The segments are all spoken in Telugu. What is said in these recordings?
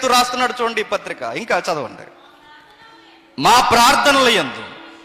చెప్తూ రాస్తున్నాడు చూడండి ఈ పత్రిక ఇంకా చదవండి మా ప్రార్థనల యందు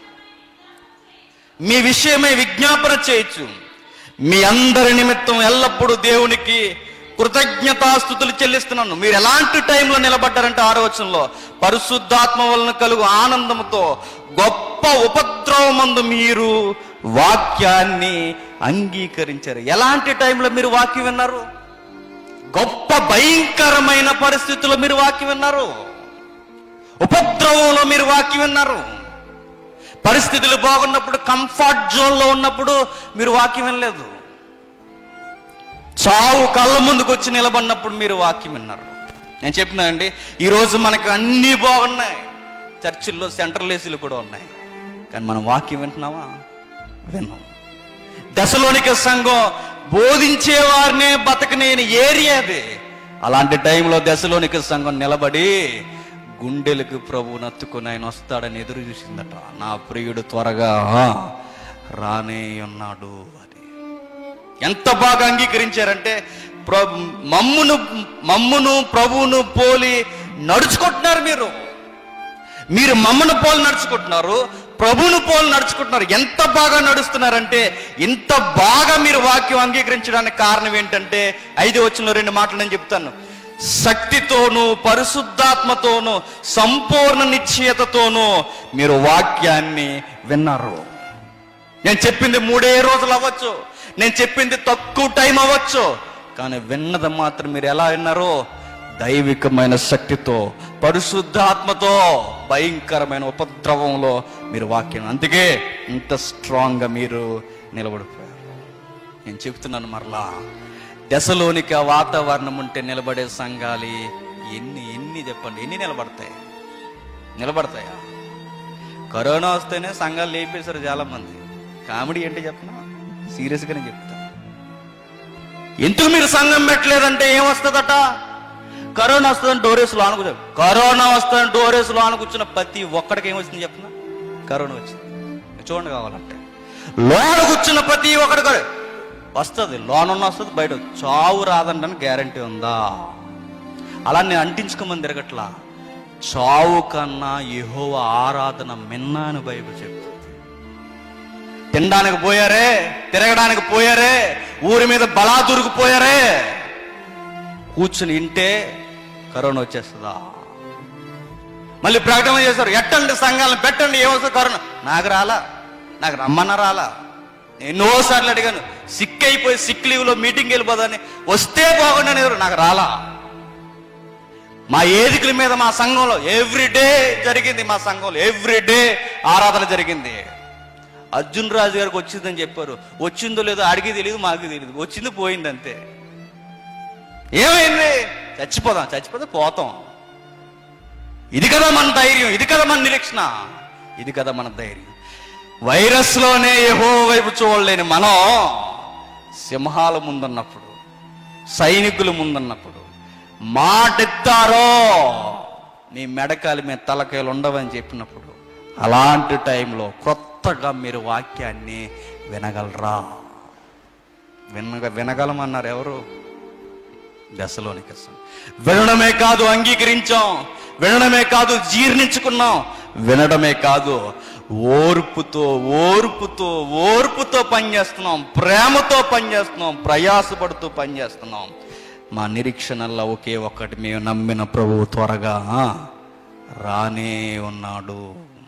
మీ విషయమై విజ్ఞాపన చేయొచ్చు మీ అందరి నిమిత్తం ఎల్లప్పుడూ దేవునికి కృతజ్ఞతాస్థుతులు చెల్లిస్తున్నాను మీరు ఎలాంటి టైంలో నిలబడ్డారంటే ఆరో వచనంలో పరిశుద్ధాత్మ వలన కలుగు ఆనందంతో గొప్ప ఉపద్రవమందు మీరు వాక్యాన్ని అంగీకరించారు ఎలాంటి టైంలో మీరు వాక్యం విన్నారు గొప్ప భయంకరమైన పరిస్థితుల్లో మీరు వాక్యం విన్నారు ఉపద్రవంలో మీరు వాక్యం విన్నారు పరిస్థితులు బాగున్నప్పుడు కంఫర్ట్ జోన్లో ఉన్నప్పుడు మీరు వాక్యం వినలేదు చావు కళ్ళ ముందుకు వచ్చి నిలబడినప్పుడు మీరు వాక్యం విన్నారు నేను చెప్పినానండి ఈరోజు మనకు అన్నీ బాగున్నాయి చర్చిల్లో సెంట్రల్ ఏసీలు కూడా ఉన్నాయి కానీ మనం వాక్యం వింటున్నావా విన్నాం దశలోనిక సంఘం బోధించే వారినే బతకనేని ఏరియా అది అలాంటి టైంలో దశలోనిక సంఘం నిలబడి గుండెలకు ప్రభు నత్తుకుని ఆయన వస్తాడని ఎదురు చూసిందట నా ప్రియుడు త్వరగా రానే ఉన్నాడు అని ఎంత బాగా అంగీకరించారంటే ప్ర- మమ్మును మమ్మును ప్రభువును పోలి నడుచుకుంటున్నారు మీరు మీరు మమ్మను పోలు నడుచుకుంటున్నారు ప్రభువును పోలు నడుచుకుంటున్నారు ఎంత బాగా నడుస్తున్నారంటే ఇంత బాగా మీరు వాక్యం అంగీకరించడానికి కారణం ఏంటంటే ఐదు వచ్చిన రెండు మాటలు నేను చెప్తాను శక్తితోనూ పరిశుద్ధాత్మతోనూ సంపూర్ణ నిశ్చయతతోనూ మీరు వాక్యాన్ని విన్నారు నేను చెప్పింది మూడే రోజులు అవ్వచ్చు నేను చెప్పింది తక్కువ టైం అవ్వచ్చు కానీ విన్నది మాత్రం మీరు ఎలా విన్నారో దైవికమైన శక్తితో పరిశుద్ధాత్మతో భయంకరమైన ఉపద్రవంలో మీరు వాక్యం అందుకే ఇంత స్ట్రాంగ్గా మీరు నిలబడిపోయారు నేను చెప్తున్నాను మరలా దశలోనిక వాతావరణం ఉంటే నిలబడే సంఘాలి ఎన్ని ఎన్ని చెప్పండి ఎన్ని నిలబడతాయి నిలబడతాయా కరోనా వస్తేనే సంఘాలు లేపేశారు చాలా మంది కామెడీ ఏంటి చెప్పనా సీరియస్గానే చెప్తా ఎందుకు మీరు సంఘం పెట్టలేదంటే ఏం వస్తుందట కరోనా వస్తుందని డోరేస్ లోన కూర్చో కరోనా వస్తుందని డోరేస్ లోన కూర్చున్న ప్రతి ఒక్కడికి ఏం వచ్చింది చెప్పనా కరోనా వచ్చింది చూడండి కావాలంటే లోన కూర్చున్న ప్రతి ఒక్కడికి వస్తుంది లోనున్న వస్తుంది బయట వస్తుంది. చావు రాదంటని గ్యారంటీ ఉందా అలా నేను అంటించుకోమని తిరగట్లా చావు కన్నా యెహోవా ఆరాధన మిన్న అని బైబిల్ చెప్తుంది తినడానికి పోయారే తిరగడానికి పోయారే ఊరి మీద బలాదురుకు పోయారే కూర్చుని ఇంటే కరోనా వచ్చేస్తుందా మళ్ళీ ప్రకటన చేశారు ఎట్టండి సంఘాలను పెట్టండి ఏమొస్తుంది కరోనా నాకు రాలా నాకు రమ్మన్న రాలా ఎన్నోసార్లు అడిగాను సిక్ అయిపోయి సిక్ లీవ్లో మీటింగ్ వెళ్ళిపోదని వస్తే బాగుండని ఎవరు నాకు రాలా మా ఏదికల మీద మా సంఘంలో ఎవ్రీ డే జరిగింది మా సంఘంలో ఎవ్రీ డే ఆరాధన జరిగింది అర్జున్ రాజు గారికి వచ్చిందని చెప్పారు వచ్చిందో లేదో అడిగి తెలియదు మాకు తెలియదు వచ్చింది పోయింది అంతే ఏమైంది చచ్చిపోదాం చచ్చిపోతే పోతాం ఇది కదా మన ధైర్యం ఇది కదా మన నిరీక్షణ ఇది కదా మన ధైర్యం వైరస్లోనే ఏహో వైపు చూడలేని మనం సింహాల ముందున్నప్పుడు సైనికుల ముందున్నప్పుడు మాటెత్తారో నీ మెడకాలి మీద తలకాయలు ఉండవని చెప్పినప్పుడు అలాంటి టైంలో కొత్తగా మీరు వాక్యాన్ని వినగలరా వినగ వినగలమన్నారు ఎవరు దశలోనికి వినడమే కాదు అంగీకరించాం వినడమే కాదు జీర్ణించుకున్నాం వినడమే కాదు ఓర్పుతో ఓర్పుతో ఓర్పుతో పనిచేస్తున్నాం ప్రేమతో పనిచేస్తున్నాం ప్రయాసపడుతూ పనిచేస్తున్నాం మా నిరీక్షణల్లో ఒకే ఒక్కటి మేము నమ్మిన ప్రభువు త్వరగా రానే ఉన్నాడు